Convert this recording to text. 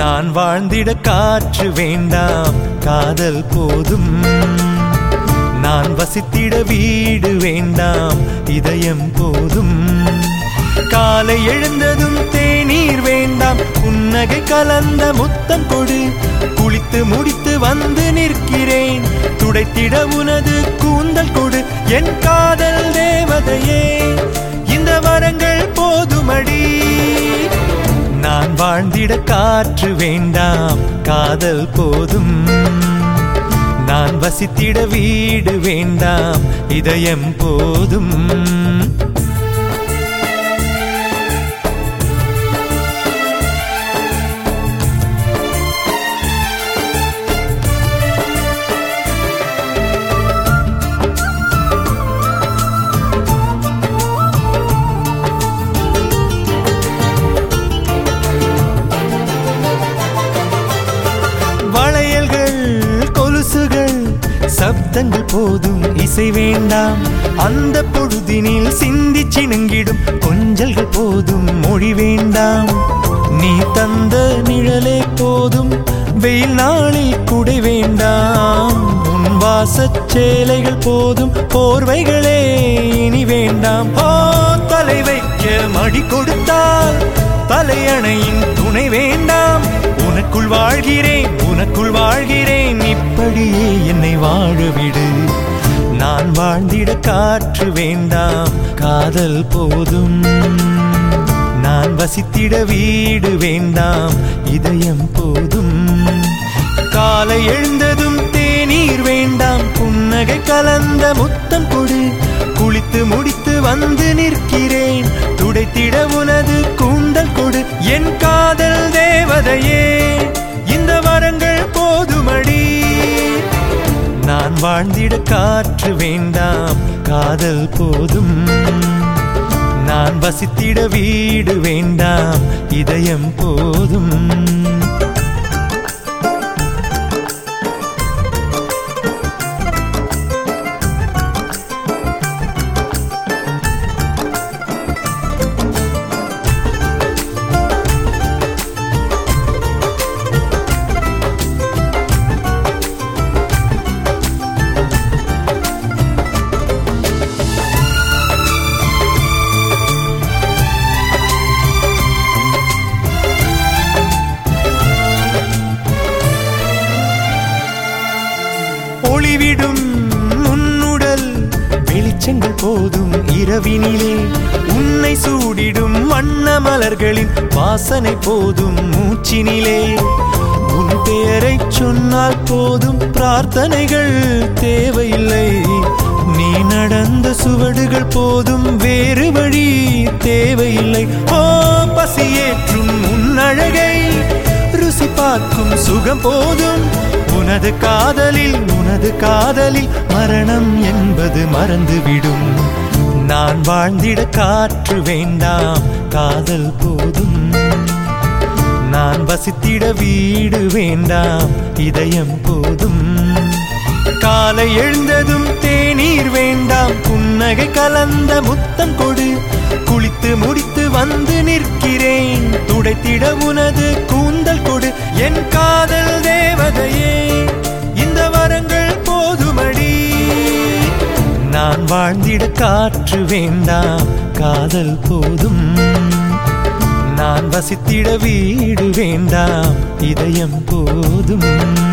நான் வாழ்ந்திட காற்று வேண்டாம் காதல் போதும் நான் வசித்திட வீடு வேண்டாம் இதயம் போதும் காலை எழுந்ததும் தேநீர் வேண்டாம் புன்னகை கலந்த முத்தம் கொடு குளித்து முடித்து வந்து நிற்கிறேன் துடைத்திட உனது கூந்தல் கொடு என் காதல் தேவதையே இந்த வரங்கள் போதுமடி நான் வாழ்ந்திட காற்று வேண்டாம் காதல் போதும் நான் வசித்திட வீடு வேண்டாம் இதயம் போதும் வளையல்கள் கொலுசுகள் சப்தங்கள் போதும் இசை வேண்டாம் அந்த பொழுதினில் சிந்தி சிணுங்கிடும் கொஞ்சல்கள் போதும் மொழி வேண்டாம் நீ தந்த நிழலே போதும் வெயில் நாளில் குடை வேண்டாம் உன் வாசச் சேலைகள் போதும் போர்வைகளே இனி வேண்டாம் ஓ தலை வைக்க மடி கொடுத்தால் தலையணையின் துணை வேண்டாம் உனக்குள் வாழ்கிறேன் உனக்குள் வாழ்கிறேன் இப்படியே என்னை வாழவிடு நான் வாழ்ந்திட காற்று வேண்டாம் காதல் போதும் நான் வசித்திட வீடு வேண்டாம் இதயம் போதும் காலை எழுந்ததும் தேநீர் வேண்டாம் புன்னகை கலந்த முத்தம் கொடு குளித்து முடித்து வந்து நிற்கிறேன் துடைத்திட உனது கூந்தல் கொடு என் காதல் தேவதையே இந்த வரங்கள் போதுமடி நான் வாழ்ந்திட காற்று வேண்டாம் காதல் போதும் நான் வசித்திட வீடு வேண்டாம் இதயம் போதும் ஒளிவிடும் உன்னுடல் வெளிச்சங்கள் போதும் இரவினிலே உன்னை சூடிடும் வண்ண மலர்களின் வாசனை போதும் மூச்சினிலே உன் பெயரை சொன்னால் போதும் பிரார்த்தனைகள் தேவையில்லை நீ நடந்த சுவடுகள் போதும் வேறு வழி தேவையில்லை ஓ பசியேற்றும் உன் அழகை ருசி பார்க்கும் சுகம் போதும் உனது காதலில் உனது காதலில் மரணம் என்பது மறந்துவிடும் நான் வாழ்ந்திட காற்று வேண்டாம் காதல் போதும் நான் வசித்திட வீடு வேண்டாம் இதயம் போதும் காலை எழுந்ததும் தேநீர் வேண்டாம் புன்னகை கலந்த முத்தம் கொடு குளித்து முடித்து வந்து நிற்கிறேன் துடைத்திட உனது கூந்தல் கொடு என் காதல் தேவதையே இந்த வரங்கள் போதுமடி நான் வாழ்ந்திட காற்று வேண்டாம் காதல் போதும் நான் வசித்திட வீடு வேண்டாம் இதயம் போதும்